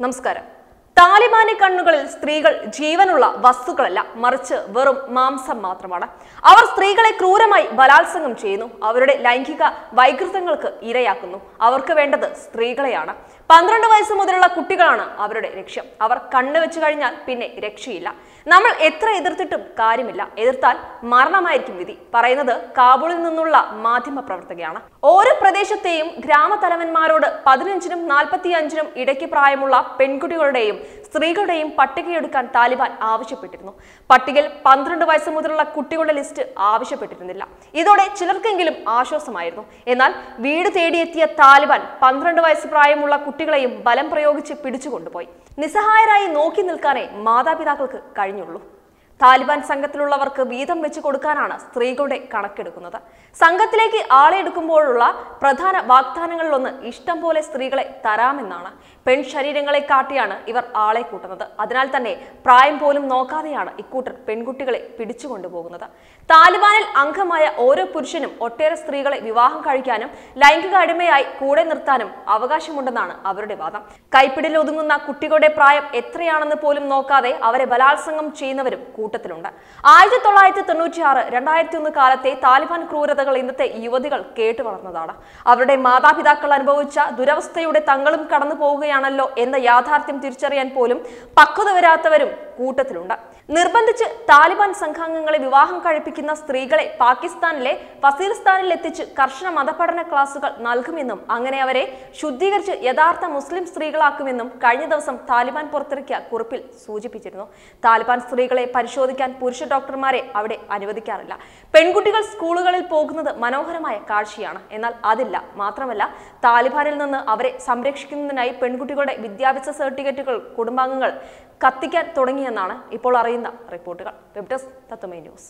നമസ്കാരം താലിബാനി കണ്ണുകളിൽ സ്ത്രീകൾ ജീവനുള്ള വസ്തുക്കളല്ല മറിച്ച് വെറും മാംസം മാത്രമാണ് അവർ സ്ത്രീകളെ ക്രൂരമായി ബലാത്സംഗം ചെയ്യുന്നു അവരുടെ ലൈംഗിക വൈകൃതങ്ങൾക്ക് ഇരയാക്കുന്നു അവർക്ക് വേണ്ടത് സ്ത്രീകളെയാണ് പന്ത്രണ്ട് വയസ്സ് മുതലുള്ള കുട്ടികളാണ് അവരുടെ ലക്ഷ്യം അവർ കണ്ണു വെച്ചു കഴിഞ്ഞാൽ പിന്നെ രക്ഷയില്ല നമ്മൾ എത്ര എതിർത്തിട്ടും കാര്യമില്ല എതിർത്താൽ മരണമായിരിക്കും വിധി പറയുന്നത് കാബൂളിൽ നിന്നുള്ള മാധ്യമ പ്രവർത്തകയാണ് ഓരോ പ്രദേശത്തെയും ഗ്രാമതലവന്മാരോട് പതിനഞ്ചിനും നാൽപ്പത്തി അഞ്ചിനും ഇടയ്ക്ക് പ്രായമുള്ള പെൺകുട്ടികളുടെയും സ്ത്രീകളുടെയും പട്ടികയെടുക്കാൻ താലിബാൻ ആവശ്യപ്പെട്ടിരുന്നു പട്ടികയിൽ പന്ത്രണ്ട് വയസ്സ് മുതലുള്ള കുട്ടികളുടെ ലിസ്റ്റ് ആവശ്യപ്പെട്ടിരുന്നില്ല ഇതോടെ ചിലർക്കെങ്കിലും ആശ്വാസമായിരുന്നു എന്നാൽ വീട് തേടിയെത്തിയ താലിബാൻ പന്ത്രണ്ട് വയസ്സ് പ്രായമുള്ള കുട്ടികളെയും ബലം പ്രയോഗിച്ച് പിടിച്ചുകൊണ്ടുപോയി നിസ്സഹായരായി നോക്കി നിൽക്കാനേ മാതാപിതാക്കൾക്ക് കഴിഞ്ഞുള്ളൂ താലിബാൻ സംഘത്തിലുള്ളവർക്ക് വീതം വെച്ച് കൊടുക്കാനാണ് സ്ത്രീകളുടെ കണക്കെടുക്കുന്നത് സംഘത്തിലേക്ക് ആളെ എടുക്കുമ്പോഴുള്ള പ്രധാന വാഗ്ദാനങ്ങളിലൊന്ന് ഇഷ്ടം പോലെ സ്ത്രീകളെ തരാമെന്നാണ് പെൺ ശരീരങ്ങളെ കാട്ടിയാണ് ഇവർ ആളെ കൂട്ടുന്നത് അതിനാൽ തന്നെ പ്രായം പോലും നോക്കാതെയാണ് ഇക്കൂട്ടർ പെൺകുട്ടികളെ പിടിച്ചുകൊണ്ടുപോകുന്നത് താലിബാനിൽ അംഗമായ ഓരോ പുരുഷനും ഒട്ടേറെ സ്ത്രീകളെ വിവാഹം കഴിക്കാനും ലൈംഗിക അടിമയായി കൂടെ നിർത്താനും അവകാശമുണ്ടെന്നാണ് അവരുടെ വാദം കൈപ്പിടിയിൽ ഒതുങ്ങുന്ന കുട്ടികളുടെ പ്രായം എത്രയാണെന്ന് പോലും നോക്കാതെ അവരെ ബലാത്സംഗം ചെയ്യുന്നവരും കൂട്ടത്തിലുണ്ട് ആയിരത്തി തൊള്ളായിരത്തി തൊണ്ണൂറ്റി ആറ് രണ്ടായിരത്തി ഒന്ന് കാലത്തെ താലിബാൻ ക്രൂരതകൾ ഇന്നത്തെ യുവതികൾ കേട്ടു വളർന്നതാണ് അവരുടെ മാതാപിതാക്കൾ അനുഭവിച്ച ദുരവസ്ഥയുടെ തങ്ങളും കടന്നു പോവുകയാണല്ലോ എന്ന യാഥാർത്ഥ്യം തിരിച്ചറിയാൻ പോലും പക്വത വരാത്തവരും കൂട്ടത്തിലുണ്ട് നിർബന്ധിച്ച് താലിബാൻ സംഘാംഗങ്ങളെ വിവാഹം കഴിപ്പിക്കുന്ന സ്ത്രീകളെ പാകിസ്ഥാനിലെ വസീർസ്ഥാനിൽ എത്തിച്ച് കർശന മതപഠന ക്ലാസുകൾ നൽകുമെന്നും അങ്ങനെ അവരെ ശുദ്ധീകരിച്ച് യഥാർത്ഥ മുസ്ലിം സ്ത്രീകളാക്കുമെന്നും കഴിഞ്ഞ ദിവസം താലിബാൻ പുറത്തിറക്കിയ കുറിപ്പിൽ സൂചിപ്പിച്ചിരുന്നു താലിബാൻ സ്ത്രീകളെ പരിശോധിക്കാൻ പുരുഷ ഡോക്ടർമാരെ അവിടെ അനുവദിക്കാറില്ല പെൺകുട്ടികൾ സ്കൂളുകളിൽ പോകുന്നത് മനോഹരമായ കാഴ്ചയാണ് എന്നാൽ അതില്ല മാത്രമല്ല താലിബാനിൽ നിന്ന് അവരെ സംരക്ഷിക്കുന്നതിനായി പെൺകുട്ടികളുടെ വിദ്യാഭ്യാസ സർട്ടിഫിക്കറ്റുകൾ കുടുംബാംഗങ്ങൾ കത്തിക്കാൻ തുടങ്ങിയെന്നാണ് ഇപ്പോൾ അറിയുന്ന റിപ്പോർട്ടുകൾ വെബ് ഡെസ്ക് തത്വമേ ന്യൂസ്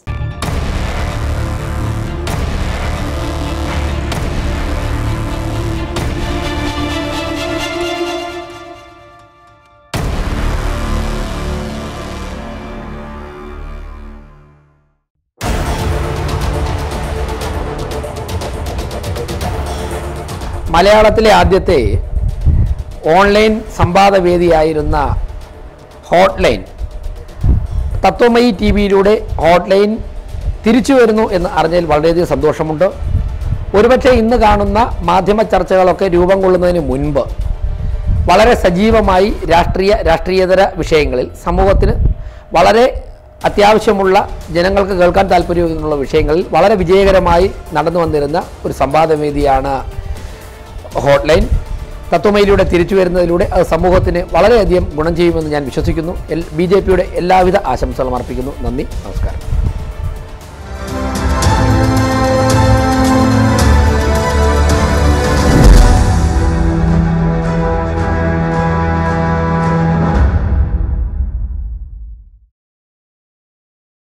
മലയാളത്തിലെ ആദ്യത്തെ ഓൺലൈൻ സംവാദവേദിയായിരുന്ന ഹോട്ട്ലൈൻ തത്വമയി ടി വിയിലൂടെ ഹോട്ട്ലൈൻ തിരിച്ചു വരുന്നു എന്ന് അറിഞ്ഞതിൽ വളരെയധികം സന്തോഷമുണ്ട് ഒരുപക്ഷെ ഇന്ന് കാണുന്ന മാധ്യമ ചർച്ചകളൊക്കെ രൂപം കൊള്ളുന്നതിന് മുൻപ് വളരെ സജീവമായി രാഷ്ട്രീയ രാഷ്ട്രീയേതര വിഷയങ്ങളിൽ സമൂഹത്തിന് വളരെ അത്യാവശ്യമുള്ള ജനങ്ങൾക്ക് കേൾക്കാൻ താല്പര്യമുള്ള വിഷയങ്ങളിൽ വളരെ വിജയകരമായി നടന്നു വന്നിരുന്ന ഒരു സംവാദവേദിയാണ് ഹോട്ട്ലൈൻ തത്വമയിലൂടെ തിരിച്ചു വരുന്നതിലൂടെ അത് സമൂഹത്തിന് വളരെയധികം ഗുണം ചെയ്യുമെന്ന് ഞാൻ വിശ്വസിക്കുന്നു എൽ ബി ജെ പിയുടെ എല്ലാവിധ ആശംസകളും അർപ്പിക്കുന്നു നന്ദി നമസ്കാരം